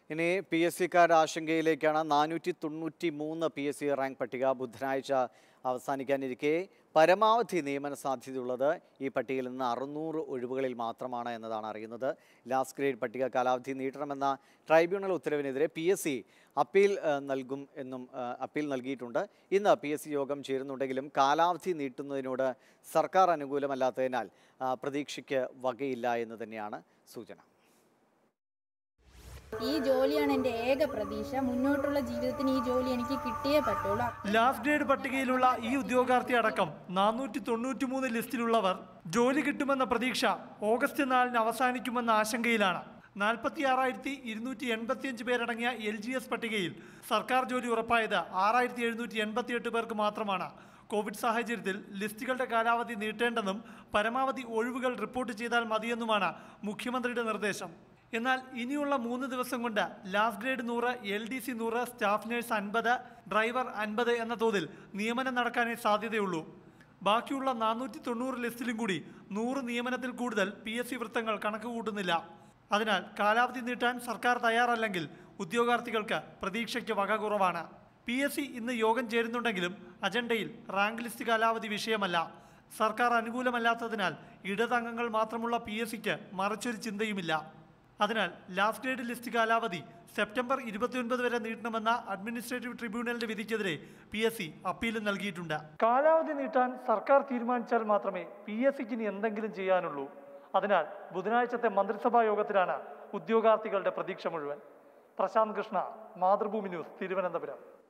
ഇനി P S സിക്കാരുടെ ആശങ്കയിലേക്കാണ് നാനൂറ്റി തൊണ്ണൂറ്റി മൂന്ന് പി എസ് സി റാങ്ക് പട്ടിക ബുധനാഴ്ച അവസാനിക്കാനിരിക്കെ പരമാവധി നിയമന സാധ്യതയുള്ളത് ഈ പട്ടികയിൽ നിന്ന് അറുന്നൂറ് ഒഴിവുകളിൽ മാത്രമാണ് എന്നതാണ് അറിയുന്നത് ലാസ്റ്റ് ഗ്രേഡ് പട്ടിക കാലാവധി നീട്ടണമെന്ന ട്രൈബ്യൂണൽ ഉത്തരവിനെതിരെ പി എസ് സി അപ്പീൽ ഏഹ്, നൽകും എന്നും ഏഹ്, അപ്പീൽ നൽകിയിട്ടുണ്ട് ഇന്ന് പി എസ് സി യോഗം ചേരുന്നുണ്ടെങ്കിലും കാലാവധി നീട്ടുന്നതിനോട് സർക്കാർ അനുകൂലമല്ലാത്തതിനാൽ ആ, പ്രതീക്ഷയ്ക്ക് വകയില്ല എന്ന് തന്നെയാണ് സൂചന ഈ ജോലിയാണ് എൻ്റെ ഏക പ്രതീക്ഷ മുന്നോട്ടുള്ള ജീവിതത്തിന് ഈ ജോലി എനിക്ക് കിട്ടിയേ പറ്റുള്ളൂ ലാസ്റ്റ് ഗ്രേഡ് പട്ടികയിലുള്ള ഈ ഉദ്യോഗാർത്ഥി അടക്കം നാനൂറ്റി തൊണ്ണൂറ്റി മൂന്ന് ലിസ്റ്റിലുള്ളവർ ജോലി കിട്ടുമെന്ന പ്രതീക്ഷ ഓഗസ്റ്റ് നാലിന് അവസാനിക്കുമെന്ന ആശങ്കയിലാണ് നാൽപ്പത്തി ആറായിരത്തി ഇരുന്നൂറ്റി എൺപത്തിയഞ്ച് പേരടങ്ങിയ എൽ ജി എസ് പട്ടികയിൽ സർക്കാർ ജോലി ഉറപ്പായത് ആറായിരത്തി എഴുന്നൂറ്റി എൺപത്തി എട്ട് പേർക്ക് മാത്രമാണ് കോവിഡ് സാഹചര്യത്തിൽ ലിസ്റ്റുകളുടെ കാലാവധി നീട്ടേണ്ടെന്നും പരമാവധി ഒഴിവുകൾ റിപ്പോർട്ട് ചെയ്താൽ മതിയെന്നുമാണ് മുഖ്യമന്ത്രിയുടെ നിർദ്ദേശം എന്നാൽ ഇനിയുള്ള മൂന്ന് ദിവസം കൊണ്ട് ലാസ്റ്റ് ഗ്രേഡ് നൂറ് എൽ ഡി സി നൂറ് സ്റ്റാഫ് നഴ്സ് അൻപത് ഡ്രൈവർ അൻപത് എന്ന തോതിൽ നിയമനം നടക്കാനേ സാധ്യതയുള്ളൂ ബാക്കിയുള്ള നാനൂറ്റി തൊണ്ണൂറ് ലിസ്റ്റിലും കൂടി നൂറ് നിയമനത്തിൽ കൂടുതൽ പി എസ് സി വൃത്തങ്ങൾ കണക്ക് കൂട്ടുന്നില്ല അതിനാൽ കാലാവധി നീട്ടാൻ സർക്കാർ തയ്യാറല്ലെങ്കിൽ ഉദ്യോഗാർത്ഥികൾക്ക് പ്രതീക്ഷയ്ക്ക് വക കുറവാണ് പി എസ് സി ഇന്ന് യോഗം ചേരുന്നുണ്ടെങ്കിലും അജണ്ടയിൽ റാങ്ക് ലിസ്റ്റ് കാലാവധി വിഷയമല്ല സർക്കാർ അനുകൂലമല്ലാത്തതിനാൽ ഇടതംഗങ്ങൾ മാത്രമുള്ള പി എസ് സിക്ക് മറിച്ചൊരു ചിന്തയുമില്ല അതിനാൽ ലാസ്റ്റ് ഗ്രേഡ് ലിസ്റ്റ് കാലാവധി സെപ്റ്റംബർ ഇരുപത്തിയൊൻപത് വരെ നീട്ടണമെന്ന അഡ്മിനിസ്ട്രേറ്റീവ് ട്രിബ്യൂണലിന്റെ വിധിക്കെതിരെ പി എസ് സി അപ്പീലും നൽകിയിട്ടുണ്ട് കാലാവധി നീട്ടാൻ സർക്കാർ തീരുമാനിച്ചാൽ മാത്രമേ പി എസ് സിക്ക് ഇനി എന്തെങ്കിലും ചെയ്യാനുള്ളൂ അതിനാൽ ബുധനാഴ്ചത്തെ മന്ത്രിസഭാ യോഗത്തിലാണ് ഉദ്യോഗാർത്ഥികളുടെ പ്രതീക്ഷ മുഴുവൻ പ്രശാന്ത് കൃഷ്ണ മാതൃഭൂമി ന്യൂസ് തിരുവനന്തപുരം